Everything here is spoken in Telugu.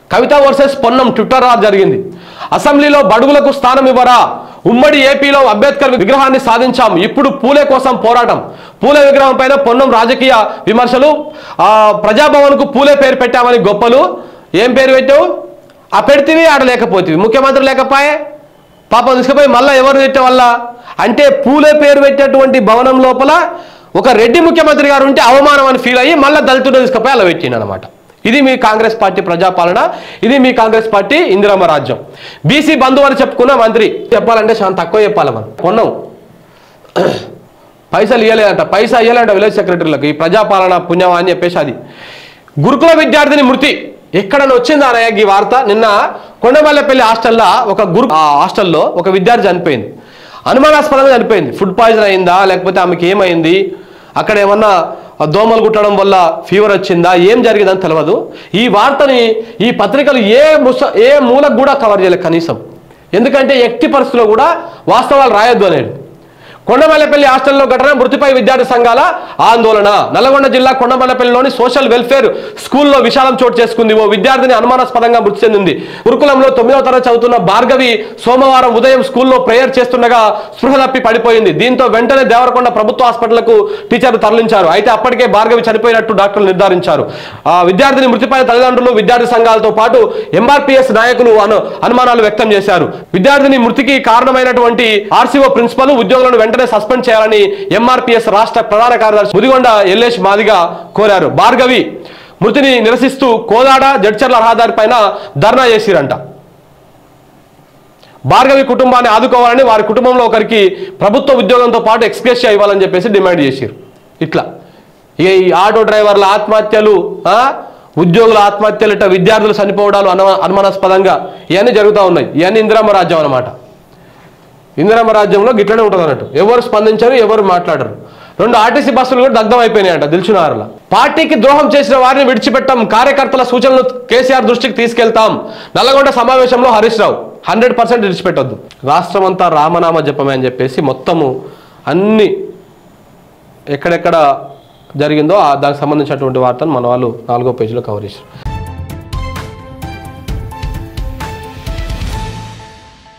కవిత వర్సెస్ పొన్నం ట్విట్టర్ వార్ జరిగింది అసెంబ్లీలో బడుగులకు స్థానం ఇవ్వరా ఉమ్మడి ఏపీలో అంబేద్కర్ విగ్రహాన్ని సాధించాం ఇప్పుడు పూలే కోసం పోరాటం పూలే విగ్రహం పైన పొన్నం రాజకీయ విమర్శలు ఆ, ప్రజాభవన్కు పూలే పేరు పెట్టామని గొప్పలు ఏం పేరు పెట్టావు ఆ పెడితివి ఆడ లేకపోతివి ముఖ్యమంత్రి లేకపోయే పాపం తీసుకుపోయి మళ్ళీ ఎవరు పెట్టే వల్ల అంటే పూలే పేరు పెట్టేటువంటి భవనం లోపల ఒక రెడ్డి ముఖ్యమంత్రి గారు ఉంటే అవమానం అని ఫీల్ అయ్యి మళ్ళీ దళితుడు తీసుకుపోయి అలా పెట్టిండు అనమాట ఇది మీ కాంగ్రెస్ పార్టీ ప్రజాపాలన ఇది మీ కాంగ్రెస్ పార్టీ ఇందిరమ్మ రాజ్యం బీసీ బంధువు అని చెప్పుకున్న మంత్రి చెప్పాలంటే చాలా తక్కువ చెప్పాలి మనం కొన్నాం పైసలు ఇవ్వలేదంట పైసా ఇవ్వలేదంట విలేజ్ సెక్రటరీలకు ఈ ప్రజాపాలన పుణ్యమా అని చెప్పేసి అది గురుకుల విద్యార్థిని మృతి ఎక్కడ వచ్చింది అన్నయ్య ఈ వార్త నిన్న కొండమల్లపల్లి హాస్టల్లో ఒక గురు ఆ హాస్టల్లో ఒక విద్యార్థి చనిపోయింది అనుమానాస్పదంగా చనిపోయింది ఫుడ్ పాయిజన్ అయిందా లేకపోతే ఆమెకి ఏమైంది అక్కడ ఏమన్నా దోమలు కుట్టడం వల్ల ఫీవర్ వచ్చిందా ఏం జరిగిందని తెలియదు ఈ వార్తని ఈ పత్రికలు ఏ ముస ఏ మూలకు కూడా కవర్ చేయలేదు కనీసం ఎందుకంటే ఎట్టి పరిస్థితుల్లో కూడా వాస్తవాలు రాయొద్దు అనేది కొండమల్లపల్లి హాస్టల్లో ఘటన మృతిపై విద్యార్థి సంఘాల ఆందోళన నల్గొండ జిల్లా కొండమల్లపల్లిలోని సోషల్ వెల్ఫేర్ స్కూల్లో విషాదం చోటు చేసుకుంది ఓ విద్యార్థిని అనుమానాస్పదంగా మృతి చెందింది గురుకులంలో తొమ్మిదవ తరగతి చదువుతున్న భార్గవి సోమవారం ఉదయం స్కూల్లో ప్రేయర్ చేస్తుండగా స్పృహ తప్పి పడిపోయింది దీంతో వెంటనే దేవరకొండ ప్రభుత్వ హాస్పిటల్కు టీచర్లు తరలించారు అయితే అప్పటికే భార్గవి చనిపోయినట్టు డాక్టర్లు నిర్ధారించారు ఆ విద్యార్థిని మృతిపై తల్లిదండ్రులు విద్యార్థి సంఘాలతో పాటు ఎంఆర్పీఎస్ నాయకులు అను అనుమానాలు వ్యక్తం చేశారు విద్యార్థిని మృతికి కారణమైనటువంటి ఆర్సీఓ ప్రిన్సిపల్ ఉద్యోగులను వెంటనే సస్పెండ్ చేయాలని ఎంఆర్పీఎస్ రాష్ట్ర ప్రధాన కార్యదర్శి ముదిగొండ ఎల్లేష్ మాదిగా కోరారు భార్గవి మృతిని నిరసిస్తూ కోదాడ జడ్చర్ల రహదారి పైన ధర్నా చేసిరంట భార్గవి కుటుంబాన్ని ఆదుకోవాలని వారి కుటుంబంలో ఒకరికి ప్రభుత్వ ఉద్యోగంతో పాటు ఎక్స్గ్రేషియా ఇవ్వాలని చెప్పేసి డిమాండ్ చేసిరు ఇట్లా ఇక ఈ ఆటో డ్రైవర్ల ఆత్మహత్యలు ఆ, ఉద్యోగుల ఆత్మహత్యలు ఇట్లా విద్యార్థులు చనిపోవడాలు అను అనుమానాస్పదంగా ఇవన్నీ జరుగుతూ ఉన్నాయి ఇవన్నీ ఇందిరమ్మ రాజ్యం అనమాట ఇందిరమ్మ రాజ్యంలో గిట్లనే ఉంటుంది అన్నట్టు ఎవరు స్పందించరు ఎవరు మాట్లాడరు రెండు ఆర్టీసీ బస్సులు కూడా దగ్ధం అయిపోయినాయంట దిల్చునారుల పార్టీకి ద్రోహం చేసిన వారిని విడిచిపెట్టాం కార్యకర్తల సూచనలు కేసీఆర్ దృష్టికి తీసుకెళ్తాం నల్లగొండ సమావేశంలో హరీష్ రావు హండ్రెడ్ పర్సెంట్ విడిచిపెట్టొద్దు రాష్ట్రం అంతా రామనామ జపమే అని చెప్పేసి మొత్తము అన్ని ఎక్కడెక్కడ జరిగిందో ఆ దానికి సంబంధించినటువంటి వార్తను మన వాళ్ళు నాలుగో పేజీలో కవర్ చేశారు